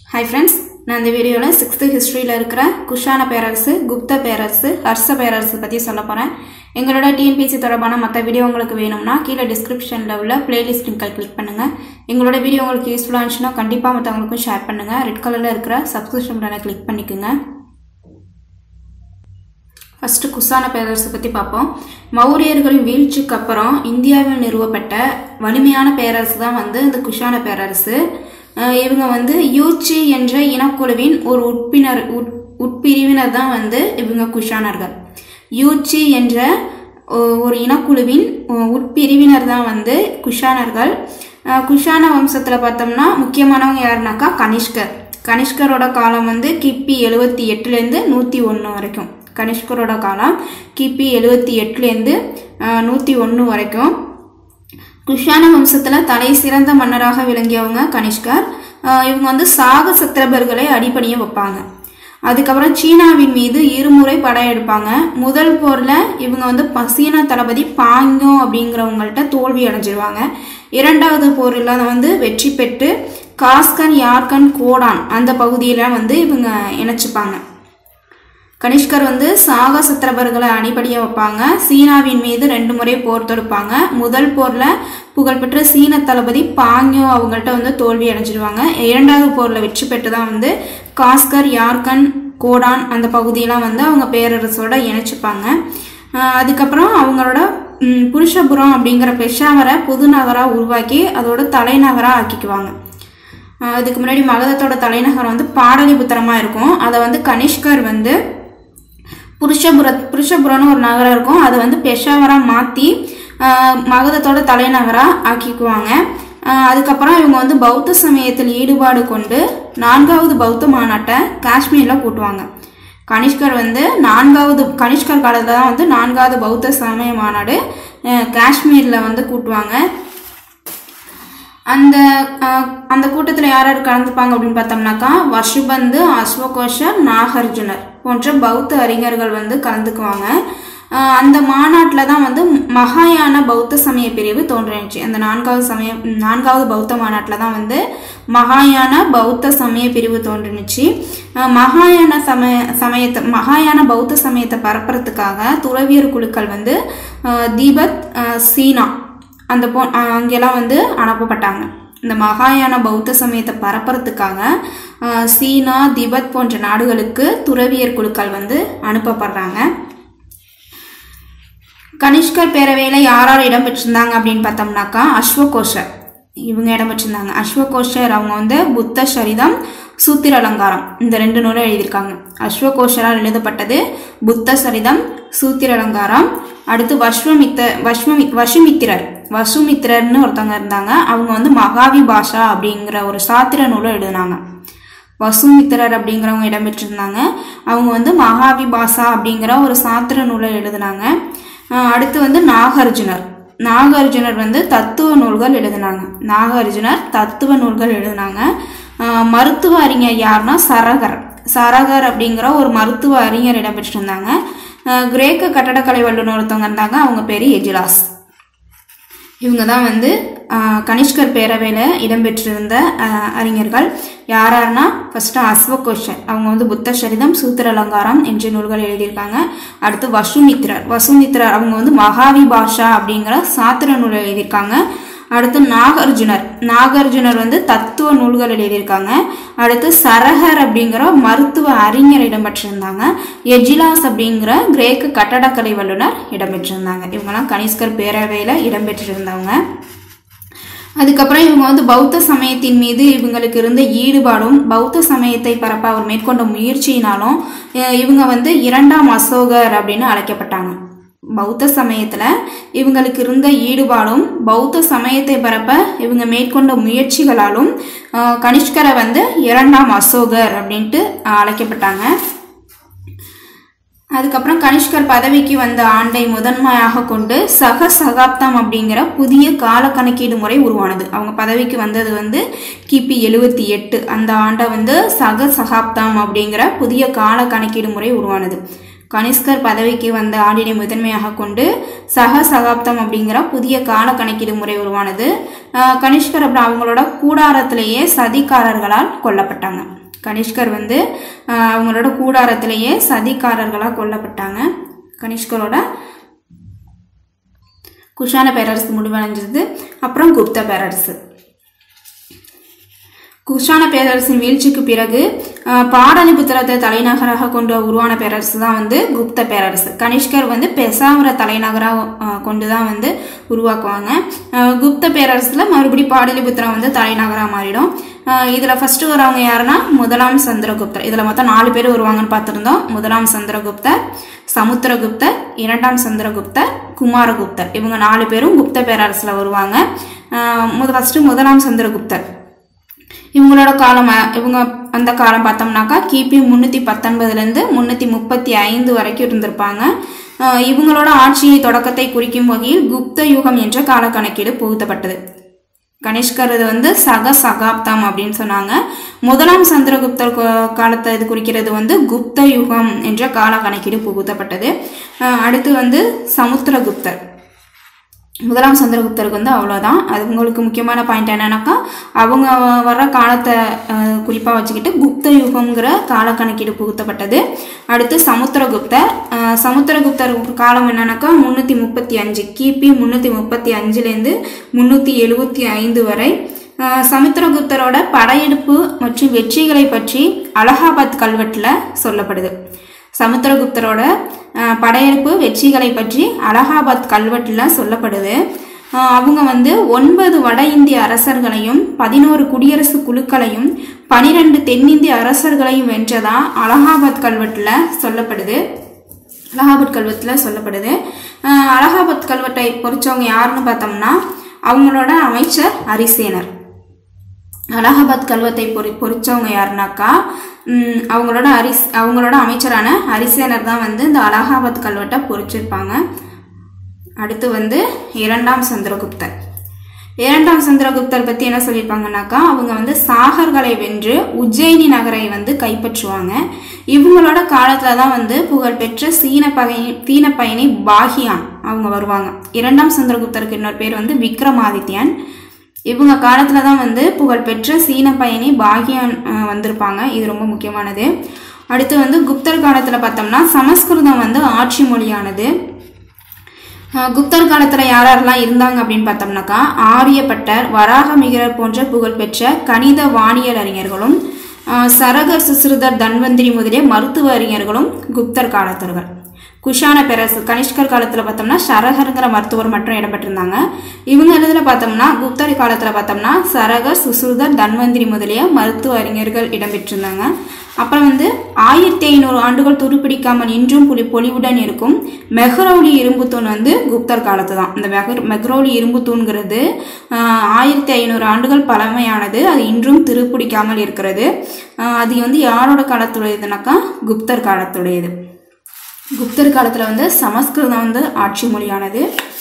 hi friends நான் இந்த வீடியோவில் சிக்ஸ்த்து ஹிஸ்ட்ரியில் இருக்கிற குஷான பேரரசு குப்த பேரரசு ஹர்ஷ பேரரசு பற்றி சொல்ல போகிறேன் எங்களோட டிஎன்பிசி தொடர்பான மற்ற வீடியோ உங்களுக்கு வேணும்னா கீழே டிஸ்கிரிப்ஷனில் உள்ள பிளேலிஸ்ட் லிங்கை கிளிக் பண்ணுங்கள் எங்களோட வீடியோ உங்களுக்கு யூஸ்ஃபுல்லாக இருந்துச்சுன்னா கண்டிப்பாக மற்றவங்களுக்கும் ஷேர் பண்ணுங்கள் ரெட் கலரில் இருக்கிற சப்ஸ்கிரிப்ஷன் பட்டனை கிளிக் பண்ணிக்கோங்க ஃபஸ்ட்டு குசான பேரரசை பற்றி பார்ப்போம் மௌரியர்களின் வீழ்ச்சிக்கு அப்புறம் இந்தியாவில் நிறுவப்பட்ட வலிமையான பேரரசு தான் வந்து இந்த குஷான பேரரசு அஹ் இவங்க வந்து யூச்சி என்ற இனக்குழுவின் ஒரு உட்பினர் உட் உட்பிரிவினர் தான் வந்து இவங்க குஷானர்கள் யூச்சி என்ற ஒ- ஒரு இனக்குழுவின் உ- உட்பிரிவினர் தான் வந்து குஷானர்கள் அஹ் குஷான வம்சத்தில் பார்த்தோம்னா முக்கியமானவங்க யாருனாக்கா கனிஷ்கர் கனிஷ்கரோட காலம் வந்து கிபி எழுவத்தி எட்டுலேருந்து நூற்றி ஒன்று வரைக்கும் கனிஷ்கரோட காலம் கிபி எழுவத்தி எட்டுலேருந்து நூற்றி ஒன்று வரைக்கும் குஷான வம்சத்தில் தலை சிறந்த மன்னராக விளங்கியவங்க கனிஷ்கர் அஹ் இவங்க வந்து சாக சத்திரபர்களை அடிப்பணிய வைப்பாங்க அதுக்கப்புறம் சீனாவின் மீது இருமுறை படையெடுப்பாங்க முதல் போரில் இவங்க வந்து ப- சீன தளபதி பாங்கோ அப்படிங்கிறவங்கள்ட்ட தோல்வி அடைஞ்சிருவாங்க இரண்டாவது போரில் வந்து வெற்றி பெற்று காஸ்கன் யார்கன் கோடான் அந்த பகுதியில் வந்து இவங்க இணைச்சிப்பாங்க கனிஷ்கர் வந்து சாக சத்திரபர்களை அணிபடிய வைப்பாங்க சீனாவின் மீது ரெண்டு முறை போர் தொடுப்பாங்க முதல் போரில் புகழ்பெற்ற சீன தளபதி பாங்யோ அவங்கள்ட்ட வந்து தோல்வி அடைஞ்சிருவாங்க இரண்டாவது போரில் வெற்றி பெற்று தான் வந்து காஸ்கர் யார்கன் கோடான் அந்த பகுதியெல்லாம் வந்து அவங்க பேரரசோட இணைச்சிப்பாங்க ஆஹ் அதுக்கப்புறம் அவங்களோட ம், புருஷபுரம் அப்படிங்கிற பெஷாவரை புது நகராக உருவாக்கி அதோட தலைநகராக ஆக்கிக்குவாங்க ஆஹ் அதுக்கு முன்னாடி மகதத்தோட தலைநகரம் வந்து பாடலிபுத்திரமா இருக்கும் அதை வந்து கனிஷ்கர் வந்து புருஷபுர புருஷபுரம்னு ஒரு நகரம் இருக்கும் அதை வந்து பெஷாவராக மாற்றி மகதத்தோட தலைநகராக ஆக்கிக்குவாங்க ஆஹ் அதுக்கப்புறம் இவங்க வந்து பௌத்த சமயத்தில் ஈடுபாடு கொண்டு நான்காவது பௌத்த மாநாட்டை காஷ்மீரில் கூட்டுவாங்க கனிஷ்கர் வந்து நான்காவது கனிஷ்கர் காலத்தில் தான் வந்து நான்காவது பௌத்த சமய மாநாடு ஆஹ் காஷ்மீரில் வந்து கூட்டுவாங்க அந்த அஹ், அந்த கூட்டத்தில் யார் யார் கலந்துப்பாங்க அப்படின்னு பார்த்தோம்னாக்கா வஷுபந்து அஸ்வகோஷர் நாகார்ஜுனர் போன்ற பௌத்த அறிஞர்கள் வந்து கலந்துக்குவாங்க அஹ், அந்த மாநாட்டில் தான் வந்து மகாயான பௌத்த சமய பிரிவு தோன்றினுச்சு அந்த நான்காவது சமய நான்காவது பௌத்த மாநாட்டில் தான் வந்து மகாயான பௌத்த சமய பிரிவு தோன்றினுச்சு அஹ், மகாயான சமய சமயத்தை மகாயான பௌத்த சமயத்தை பரப்புறதுக்காக துறவியர் குழுக்கள் வந்து அஹ், தீபத் அஹ், சீனா அந்த போ அஹ் அங்கெல்லாம் வந்து அனுப்பப்பட்டாங்க இந்த மகாயான பௌத்த சமயத்தை பரப்புறதுக்காக அஹ், சீனா திபெத் போன்ற நாடுகளுக்கு துறவியர் குழுக்கள் வந்து அனுப்பப்படுறாங்க கனிஷ்கர் பேரவையில் யார் யார் இடம் பெற்றிருந்தாங்க அப்படின்னு பார்த்தோம்னாக்கா அஸ்வகோஷர் இவங்க இடம் பெற்றிருந்தாங்க அஸ்வகோஷர் அவங்க வந்து புத்த சரிதம் சூத்திர அலங்காரம் இந்த ரெண்டு நூலும் எழுதியிருக்காங்க அஸ்வகோஷரால் எழுதப்பட்டது புத்த சரிதம் சூத்திர அலங்காரம் அடுத்து வஸ்வமித்த வஸ்வமி வசுமித்திரர் வசுமித்திரர்னு ஒருத்தவங்க இருந்தாங்க அவங்க வந்து மகாவி பாஷா அப்படிங்கிற ஒரு சாத்திர நூலை எழுதினாங்க வசுமித்திரர் அப்படிங்கிறவங்க இடம்பெற்றிருந்தாங்க அவங்க வந்து மகாவி பாசா அப்படிங்கிற ஒரு சாத்திர நூலை எழுதினாங்க அஹ் அடுத்து வந்து நாகார்ஜுனர் நாகார்ஜுனர் வந்து தத்துவ நூல்கள் எழுதினாங்க நாகார்ஜுனர் தத்துவ நூல்கள் எழுதினாங்க அஹ் மருத்துவ அறிஞர் யாருன்னா சரகர் சரகர் அப்படிங்கிற ஒரு மருத்துவ அறிஞர் இடம்பெற்றிருந்தாங்க அஹ் கிரேக்க கட்டடக்கலை வல்லுநர் ஒருத்தவங்க இருந்தாங்க அவங்க பேர் எஜிலாஸ் இவங்க தான் வந்து ஆஹ், கனிஷ்கர் பேரவையில் இடம்பெற்றிருந்த ஆஹ், அறிஞர்கள் யார் யாருன்னா ஃபர்ஸ்ட் அஸ்வகோஷர் அவங்க வந்து புத்த சரிதம் சூத்திர அலங்காரம் என்ற நூல்கள் எழுதியிருக்காங்க அடுத்து வசுமித்திரர் வசுமித்திரர் அவங்க வந்து மகாவி பாஷா அப்படிங்கிற சாத்திர நூல் எழுதியிருக்காங்க அடுத்து நாகார்ஜுனர் நாகார்ஜுனர் வந்து தத்துவ நூல்கள் எழுதியிருக்காங்க அடுத்து சரகர் அப்படிங்கிற மருத்துவ அறிஞர் இடம்பெற்றிருந்தாங்க எஜிலாஸ் அப்படிங்கிற கிரேக்க கட்டடக்கலை வல்லுனர் இடம்பெற்றிருந்தாங்க இவங்கெல்லாம் கனிஷ்கர் பேரவையில் இடம்பெற்றிருந்தவங்க அதுக்கப்புறம் இவங்க வந்து பௌத்த சமயத்தின் மீது இவங்களுக்கு இருந்த ஈடுபாடும் பௌத்த சமயத்தை பரப்ப அவர் மேற்கொண்ட முயற்சியினாலும் அஹ் இவங்க வந்து இரண்டாம் அசோகர் அப்படின்னு அழைக்கப்பட்டாங்க பௌத்த சமயத்தில் இவங்களுக்கு இருந்த ஈடுபாடும் பௌத்த சமயத்தை பரப்ப இவங்க மேற்கொண்ட முயற்சிகளாலும் அஹ் கனிஷ்கரை வந்து இரண்டாம் அசோகர் அப்படின்ட்டு அஹ் அழைக்கப்பட்டாங்க அதுக்கப்புறம் கனிஷ்கர் பதவிக்கு வந்த ஆண்டை முதன்மையாக கொண்டு சக சகாப்தம் அப்படிங்கிற புதிய கால கணக்கீடு முறை உருவானது அவங்க பதவிக்கு வந்தது வந்து கிபி எழுவத்தி எட்டு அந்த ஆண்டை வந்து சக சகாப்தம் அப்படிங்கிற புதிய கால கணக்கீடு முறை உருவானது கனிஷ்கர் பதவிக்கு வந்த ஆண்டினை முதன்மையாக கொண்டு சக சகாப்தம் அப்படிங்கிற புதிய கால கணக்கீடு முறை உருவானது அஹ் கனிஷ்கர் அப்புறம் அவங்களோட கூடாரத்திலேயே சதிகாரர்களால் கொல்லப்பட்டாங்க கனிஷ்கர் வந்து ஆஹ், அவங்களோட கூடாரத்திலேயே சதிகாரர்களாக கொல்லப்பட்டாங்க கனிஷ்கரோட குஷான பேரரசு முடிவடைஞ்சது அப்புறம் குப்த பேரரசு குஷான பேரரசின் வீழ்ச்சிக்கு பிறகு அஹ், பாடலிபுத்திரத்தை தலைநகராக கொண்டு உருவான பேரரசு தான் வந்து குப்த பேரரசு கனிஷ்கர் வந்து பெசாவரை தலைநகராக கொண்டு தான் வந்து உருவாக்குவாங்க அஹ், குப்த பேரரசில் மறுபடியும் பாடலிபுத்திரம் வந்து தலைநகராக மாறிடும் அஹ், இதுல ஃபர்ஸ்ட் வரவங்க யாருன்னா முதலாம் சந்திரகுப்தர் இதுல மொத்தம் நாலு பேர் வருவாங்கன்னு பார்த்துருந்தோம் முதலாம் சந்திரகுப்தர் சமுத்திரகுப்தர் இரண்டாம் சந்திரகுப்தர் குமாரகுப்தர் இவங்க நாலு பேரும் குப்த பேரரசுல வருவாங்க அஹ், முத ஃபர்ஸ்ட் முதலாம் சந்திரகுப்தர் இவங்களோட காலம் அஹ், இவங்க அந்த காலம் பார்த்தோம்னாக்கா கிபி முன்னூற்றி பத்தொன்பதுலேருந்து முன்னூற்றி முப்பத்தி ஐந்து வரைக்கும் இருந்திருப்பாங்க அஹ், இவங்களோட ஆட்சியை தொடக்கத்தை குறிக்கும் வகையில் குப்த யுகம் என்ற காலக்கணக்கீடு புகுத்தப்பட்டது கனிஷ்கர் இது வந்து சக சகாப்தம் அப்படின்னு சொன்னாங்க முதலாம் சந்திரகுப்தர் கு- காலத்தை இது குறிக்கிறது வந்து குப்த யுகம் என்ற கால கணக்கீடு புகுத்தப்பட்டது அஹ், அடுத்து வந்து சமுத்திரகுப்தர் முதலாம் சந்திரகுப்தருக்கு வந்து அவ்வளோதான் அது உங்களுக்கு முக்கியமான பாயிண்ட் என்னன்னாக்கா அவங்க வர்ற காலத்தை குறிப்பாக வச்சுக்கிட்டு குப்த யுகங்கிற காலக்கணக்கீடு புகுத்தப்பட்டது அடுத்து சமுத்திரகுப்தர் அஹ், சமுத்திரகுப்தர் காலம் என்னன்னாக்கா முந்நூற்றி முப்பத்தி அஞ்சு கிபி முந்நூற்றி முப்பத்தி அஞ்சுலேருந்து முந்நூற்றி எழுபத்தி ஐந்து வரை அஹ், சமுத்திரகுப்தரோட படையெடுப்பு மற்றும் வெற்றிகளை பற்றி அலகாபாத் கல்வெட்டில் சொல்லப்படுது சமுத்திரகுப்தரோட அஹ், படையெடுப்பு வெற்றிகளை பற்றி அலகாபாத் கல்வெட்டில் சொல்லப்படுது அஹ், அவங்க வந்து ஒன்பது வட இந்திய அரசர்களையும் பதினோரு குடியரசு குழுக்களையும் பனிரெண்டு தென்னிந்திய அரசர்களையும் வென்றதா அலகாபாத் கல்வெட்டில் சொல்லப்படுது அலகாபாத் கல்வெட்டில் சொல்லப்படுது அஹ், அலகாபாத் கல்வெட்டை பொறிச்சவங்க யாருன்னு பார்த்தோம்னா அவங்களோட அமைச்சர் அரிசேனர் அலகாபாத் கல்வெட்டை பொறி பொறிச்சவங்க யாருனாக்கா ம், அவங்களோட அரிஸ் அவங்களோட அமைச்சரான ஹரிசேனர் தான் வந்து இந்த அலகாபாத் கல்வெட்டை பொறிச்சிருப்பாங்க அடுத்து வந்து இரண்டாம் சந்திரகுப்தர் இரண்டாம் சந்திரகுப்தர் பற்றி என்ன சொல்லியிருப்பாங்கனாக்கா அவங்க வந்து சாகர்களை வென்று உஜ்ஜயினி நகரை வந்து கைப்பற்றுவாங்க இவங்களோட காலத்தில் தான் வந்து புகழ்பெற்ற சீன பகை சீன பயணி பாகியான் அவங்க வருவாங்க இரண்டாம் சந்திரகுப்தருக்கு இன்னொரு பேர் வந்து விக்ரமாதித்யன் இவங்க காலத்தில் தான் வந்து புகழ்பெற்ற சீன பயணி பாகியான் அஹ், வந்திருப்பாங்க இது ரொம்ப முக்கியமானது அடுத்து வந்து குப்தர் காலத்தில் பார்த்தோம்னா சமஸ்கிருதம் வந்து ஆட்சி மொழியானது அஹ் குப்தர் காலத்தில் யார் யாரெல்லாம் இருந்தாங்க அப்படின்னு பார்த்தோம்னாக்கா ஆரியப்பட்டர் வராகமிகிரர் போன்ற புகழ்பெற்ற கணித வானியல் அறிஞர்களும் அஹ் சரகர் சுசிருதர் தன்வந்திரி முதலிய மருத்துவ அறிஞர்களும் குப்தர் காலத்தவர்கள் குஷான பேரரசு கனிஷ்கர் காலத்தில் பார்த்தோம்னா சரகருங்கிற மருத்துவர் மட்டும் இடம்பெற்றிருந்தாங்க இவங்க இதில் பார்த்தோம்னா குப்தர் காலத்தில் பார்த்தோம்னா சரகர் சுசுருதர் தன்வந்திரி முதலிய மருத்துவ அறிஞர்கள் இடம்பெற்றிருந்தாங்க அப்புறம் வந்து ஆயிரத்தி ஐநூறு ஆண்டுகள் துருப்பிடிக்காமல் இன்றும் புலி பொலிவுடன் இருக்கும் மெஹ்ரௌலி இரும்பு தூண் வந்து குப்தர் காலத்து தான் இந்த மெஹர் மெஹ்ரௌலி இரும்பு தூண்கிறது ஆஹ், ஆயிரத்தி ஐநூறு ஆண்டுகள் பழமையானது அது இன்றும் துருப்பிடிக்காமல் இருக்கிறது ஆஹ், அது வந்து யாரோட காலத்துடையதுனாக்கா குப்தர் காலத்துடையது குப்தர் காலத்தில் வந்து சமஸ்கிருதம் வந்து ஆட்சி மொழியானது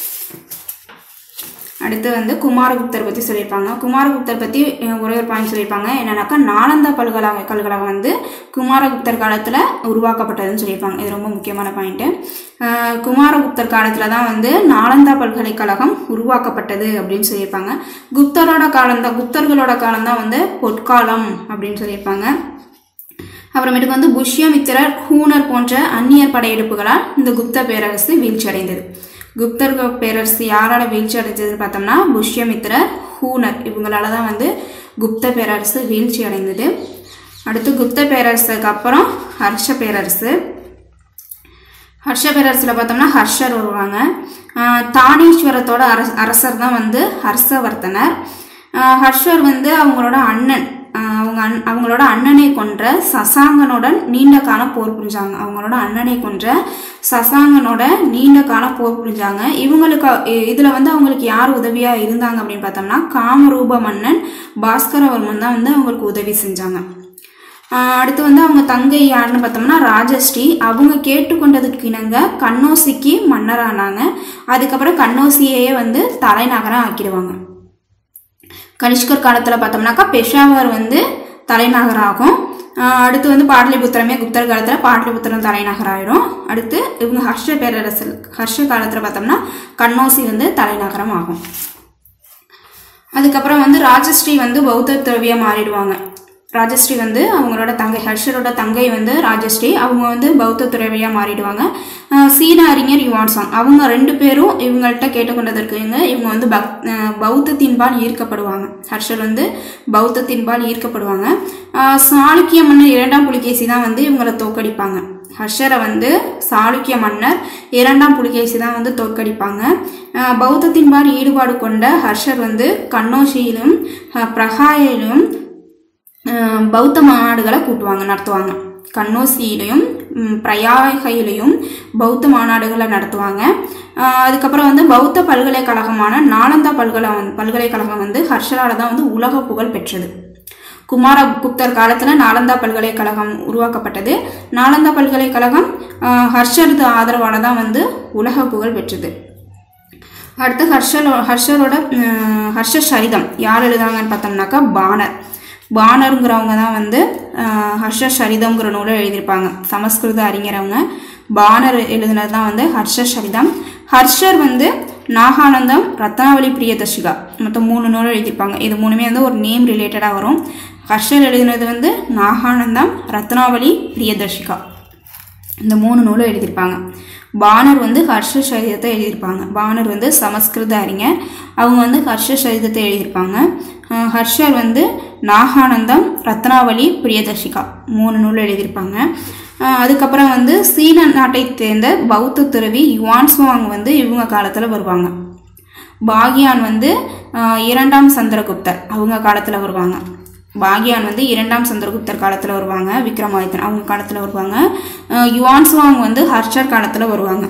அடுத்து வந்து குமாரகுப்தர் பற்றி சொல்லியிருப்பாங்க குமாரகுப்தர் பற்றி அஹ், ஒரே ஒரு பாயிண்ட் சொல்லியிருப்பாங்க என்னன்னாக்கா நாலந்தா பல்கலைக்கழகம் வந்து குமாரகுப்தர் காலத்தில் உருவாக்கப்பட்டதுன்னு சொல்லியிருப்பாங்க இது ரொம்ப முக்கியமான பாயிண்ட்டு குமாரகுப்தர் காலத்தில் தான் வந்து நாலந்தா பல்கலைக்கழகம் உருவாக்கப்பட்டது அப்படின்னு சொல்லியிருப்பாங்க குப்தரோட காலம்தான் குப்தர்களோட காலம்தான் வந்து பொற்காலம் அப்படின்னு சொல்லியிருப்பாங்க அப்புறமேட்டுக்கு வந்து புஷ்யமித்திரர் ஹூனர் போன்ற அந்நியர் படையெடுப்புகளால் இந்த குப்த பேரரசு வீழ்ச்சி அடைந்தது குப்தர் பேரரசு யாரால வீழ்ச்சி அடைஞ்சதுன்னு பார்த்தோம்னா புஷ்யமித்திரர் ஹூனர் இவங்களால தான் வந்து குப்த பேரரசு வீழ்ச்சி அடைந்தது அடுத்து குப்த பேரரசுக்கு அப்புறம் ஹர்ஷ பேரரசு ஹர்ஷ பேரரசில் பார்த்தோம்னா ஹர்ஷர் வருவாங்க ஆஹ் தானேஸ்வரத்தோட அரச அரசர் தான் வந்து ஹர்ஷவர்த்தனர் ஆஹ் ஹர்ஷர் வந்து அவங்களோட அண்ணன் ஆஹ் அவங்க அண் அவங்களோட அண்ணனை கொன்ற சசாங்கனுடன் நீண்ட காலம் போர் புரிஞ்சாங்க அவங்களோட அண்ணனை கொன்ற சசாங்கனோட நீண்ட காலம் போர் புரிஞ்சாங்க இவங்களுக்கு இ- இதுல வந்து அவங்களுக்கு யார் உதவியா இருந்தாங்க அப்படின்னு பார்த்தோம்னா காமரூப மன்னன் பாஸ்கரவர்மன் தான் வந்து அவங்களுக்கு உதவி செஞ்சாங்க ஆஹ் அடுத்து வந்து அவங்க தங்கை யாருன்னு பார்த்தோம்னா ராஜஸ்ரீ அவங்க கேட்டுக்கொண்டதுக்கு இணங்க கண்ணோசிக்கு மன்னரானாங்க அதுக்கப்புறம் கண்ணோசியையே வந்து தலைநகரம் ஆக்கிடுவாங்க கனிஷ்கர் காலத்தில் பார்த்தோம்னாக்கா பெஷாவர் வந்து தலைநகராகும் ஆஹ் அடுத்து வந்து பாடலிபுத்திரமே குப்தர் காலத்தில் பாடலிபுத்திரம் தலைநகராயிரும் அடுத்து இவங்க ஹர்ஷ பேரரசு ஹர்ஷ காலத்தில் பார்த்தோம்னா கண்ணோசி வந்து தலைநகரம் ஆகும் அதுக்கப்புறம் வந்து ராஜஸ்ரீ வந்து பௌத்த துறவியாக மாறிடுவாங்க ராஜஸ்ரீ வந்து அவங்களோட தங்கை ஹர்ஷரோட தங்கை வந்து ராஜஸ்ரீ அவங்க வந்து பௌத்த துறவியாக மாறிடுவாங்க அஹ் சீன அறிஞர் யுவான்சாங் அவங்க ரெண்டு பேரும் இவங்கள்ட்ட கேட்டுக்கொண்டதற்கு இவங்க இவங்க வந்து பக் அஹ் பௌத்தத்தின்பால் ஈர்க்கப்படுவாங்க ஹர்ஷர் வந்து பௌத்தத்தின்பால் ஈர்க்கப்படுவாங்க அஹ் சாளுக்கிய மன்னர் இரண்டாம் புலிகேசி தான் வந்து இவங்களை தோக்கடிப்பாங்க ஹர்ஷரை வந்து சாளுக்கிய மன்னர் இரண்டாம் புலிகேசி தான் வந்து தோற்கடிப்பாங்க அஹ் பௌத்தத்தின்பால் ஈடுபாடு கொண்ட ஹர்ஷர் வந்து கண்ணோஷியிலும் அஹ் பிரகாயிலும் அஹ் பௌத்த மாநாடுகளை கூட்டுவாங்க நடத்துவாங்க கண்ணோசியிலையும் ம், பிரயாகையிலையும் பௌத்த மாநாடுகளை நடத்துவாங்க அஹ் அதுக்கப்புறம் வந்து பௌத்த பல்கலைக்கழகமான நாலந்தா பல்கலை பல்கலைக்கழகம் வந்து ஹர்ஷரால தான் வந்து உலக புகழ் பெற்றது குமாரகுப்தர் காலத்தில் நாலந்தா பல்கலைக்கழகம் உருவாக்கப்பட்டது நாலந்தா பல்கலைக்கழகம் அஹ், ஹர்ஷரது ஆதரவால தான் வந்து உலக புகழ் பெற்றது அடுத்து ஹர்ஷலோ ஹர்ஷரோட அஹ், ஹர்ஷ சரிதம் யார் எழுதுறாங்கன்னு பார்த்தோம்னாக்கா பானர் பானருங்கிறவங்க தான் வந்து அஹ், ஹர்ஷ சரிதம்ங்கிற நூலை எழுதியிருப்பாங்க சமஸ்கிருத அறிஞர் அவங்க பானர் எழுதினது தான் வந்து ஹர்ஷ சரிதம் ஹர்ஷர் வந்து நாகானந்தம் ரத்னாவளி பிரியதர்ஷிகா மொத்தம் மூணு நூல் எழுதியிருப்பாங்க இது மூணுமே வந்து ஒரு நேம் ரிலேட்டடாக வரும் ஹர்ஷர் எழுதினது வந்து நாகானந்தம் ரத்னாவளி பிரியதர்ஷிகா இந்த மூணு நூலும் எழுதியிருப்பாங்க பானர் வந்து ஹர்ஷ சரிதத்தை எழுதியிருப்பாங்க பானர் வந்து சமஸ்கிருத அறிஞர் அவங்க வந்து ஹர்ஷ சரிதத்தை எழுதியிருப்பாங்க அஹ் ஹர்ஷர் வந்து நாகானந்தம் ரத்னாவளி பிரியதர்ஷிகா மூணு நூல் எழுதியிருப்பாங்க அஹ் அதுக்கப்புறம் வந்து சீன நாட்டை சேர்ந்த பௌத்த துறவி யுவான்ஸ்வாங் வந்து இவங்க காலத்தில் வருவாங்க பாகியான் வந்து அஹ், இரண்டாம் சந்திரகுப்தர் அவங்க காலத்தில் வருவாங்க பாகியான் வந்து இரண்டாம் சந்திரகுப்தர் காலத்தில் வருவாங்க விக்ரமாதித்தன் அவங்க காலத்தில் வருவாங்க அஹ், யுவான்ஸ்வாங் வந்து ஹர்ஷர் காலத்தில் வருவாங்க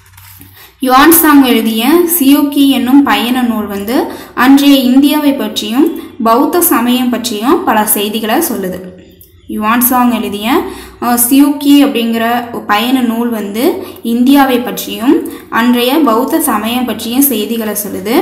யுவான்சாங் எழுதிய சியோக்கி என்னும் பயண நூல் வந்து அன்றைய இந்தியாவை பற்றியும் பௌத்த சமயம் பற்றியும் பல செய்திகளை சொல்லுது யுவான்சாங் எழுதிய அஹ், சியூக்கி அப்படிங்கிற பயண நூல் வந்து இந்தியாவை பற்றியும் அன்றைய பௌத்த சமயம் பற்றியும் செய்திகளை சொல்லுது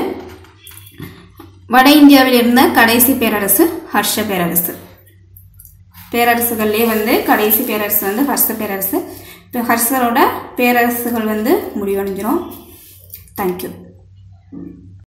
வட இந்தியாவில் இருந்த கடைசி பேரரசு ஹர்ஷ பேரரசு பேரரசுகள்லேயே வந்து கடைசி பேரரசு வந்து ஹர்ஷ பேரரசு இப்போ ஹர்ஷரோட பேரரசுகள் வந்து முடிவடைஞ்சிரும் தேங்க்யூ